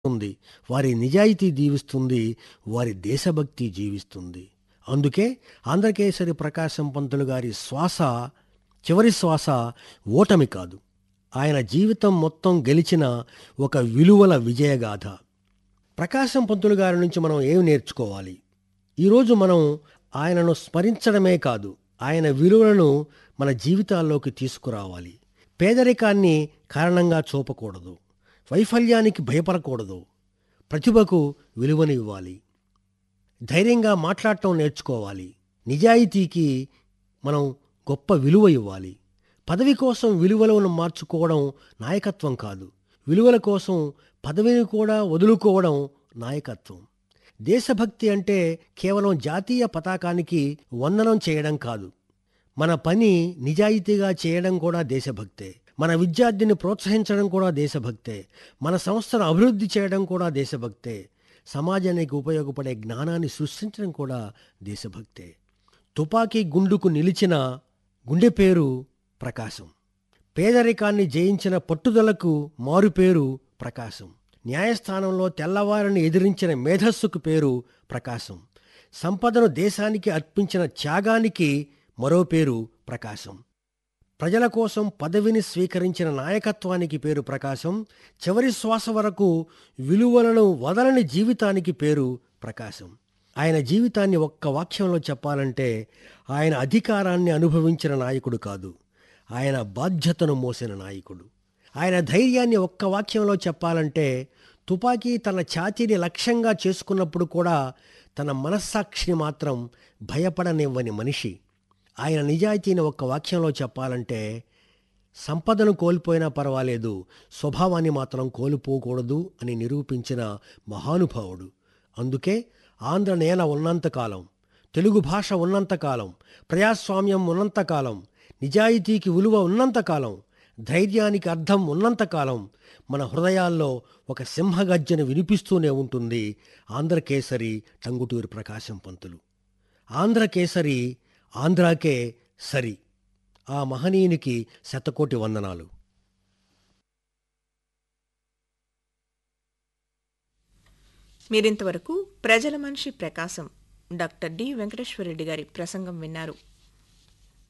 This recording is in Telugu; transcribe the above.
ఉంది వారి నిజాయితీ జీవిస్తుంది వారి దేశభక్తి జీవిస్తుంది అందుకే ఆంధ్రకేసరి ప్రకాశం పంతులు గారి శ్వాస చివరి శ్వాస ఓటమి కాదు ఆయన జీవితం మొత్తం గెలిచిన ఒక విలువల విజయగాథ ప్రకాశం పంతులు గారి నుంచి మనం ఏం నేర్చుకోవాలి ఈరోజు మనం ఆయనను స్మరించడమే కాదు ఆయన విలువలను మన జీవితాల్లోకి తీసుకురావాలి పేదరికాన్ని కారణంగా చూపకూడదు వైఫల్యానికి భయపడకూడదు ప్రతిభకు విలువను ఇవ్వాలి ధైర్యంగా మాట్లాడటం నేర్చుకోవాలి నిజాయితీకి మనం గొప్ప విలువ ఇవ్వాలి పదవి కోసం విలువలను మార్చుకోవడం నాయకత్వం కాదు విలువల కోసం పదవిని కూడా వదులుకోవడం నాయకత్వం దేశభక్తి అంటే కేవలం జాతీయ పతాకానికి వందనం చేయడం కాదు మన పని నిజాయితీగా చేయడం కూడా దేశభక్తే మన విద్యార్థిని ప్రోత్సహించడం కూడా దేశభక్తే మన సంస్థను అభివృద్ధి చేయడం కూడా దేశభక్తే సమాజానికి ఉపయోగపడే జ్ఞానాన్ని సృష్టించడం కూడా దేశభక్తే తుపాకీ గుండుకు నిలిచిన గుండె పేరు ప్రకాశం పేదరికాన్ని జయించిన పట్టుదలకు మారుపేరు ప్రకాశం న్యాయస్థానంలో తెల్లవారిని ఎదిరించిన మేధస్సుకు పేరు ప్రకాశం సంపదను దేశానికి అర్పించిన త్యాగానికి మరో పేరు ప్రకాశం ప్రజల కోసం పదవిని స్వీకరించిన నాయకత్వానికి పేరు ప్రకాశం చివరి శ్వాస వరకు విలువలను వదలని జీవితానికి పేరు ప్రకాశం ఆయన జీవితాన్ని ఒక్క వాక్యంలో చెప్పాలంటే ఆయన అధికారాన్ని అనుభవించిన నాయకుడు కాదు ఆయన బాధ్యతను మోసిన నాయకుడు ఆయన ధైర్యాన్ని ఒక్క వాక్యంలో చెప్పాలంటే తుపాకీ తన ఛాతీని లక్ష్యంగా చేసుకున్నప్పుడు కూడా తన మనస్సాక్షిని మాత్రం భయపడనివ్వని మనిషి ఆయన నిజాయితీని ఒక్క వాక్యంలో చెప్పాలంటే సంపదను కోల్పోయినా పర్వాలేదు స్వభావాన్ని మాత్రం కోల్పోకూడదు అని నిరూపించిన మహానుభావుడు అందుకే ఆంధ్ర నేల ఉన్నంతకాలం తెలుగు భాష ఉన్నంతకాలం ప్రజాస్వామ్యం ఉన్నంతకాలం నిజాయితీకి విలువ ఉన్నంతకాలం ధైర్యానికి అర్థం ఉన్నంతకాలం మన హృదయాల్లో ఒక సింహగర్జన వినిపిస్తూనే ఉంటుంది ఆంధ్రకేసరి టంగుటూరి ప్రకాశం పంతులు ఆంధ్రకేసరి ఆంధ్రాకే సరి ఆ మహనీయునికి శతకోటి వందనాలు మీరింతవరకు ప్రజల మనిషి ప్రకాశం డాక్టర్ డి వెంకటేశ్వరరెడ్డి గారి ప్రసంగం విన్నారు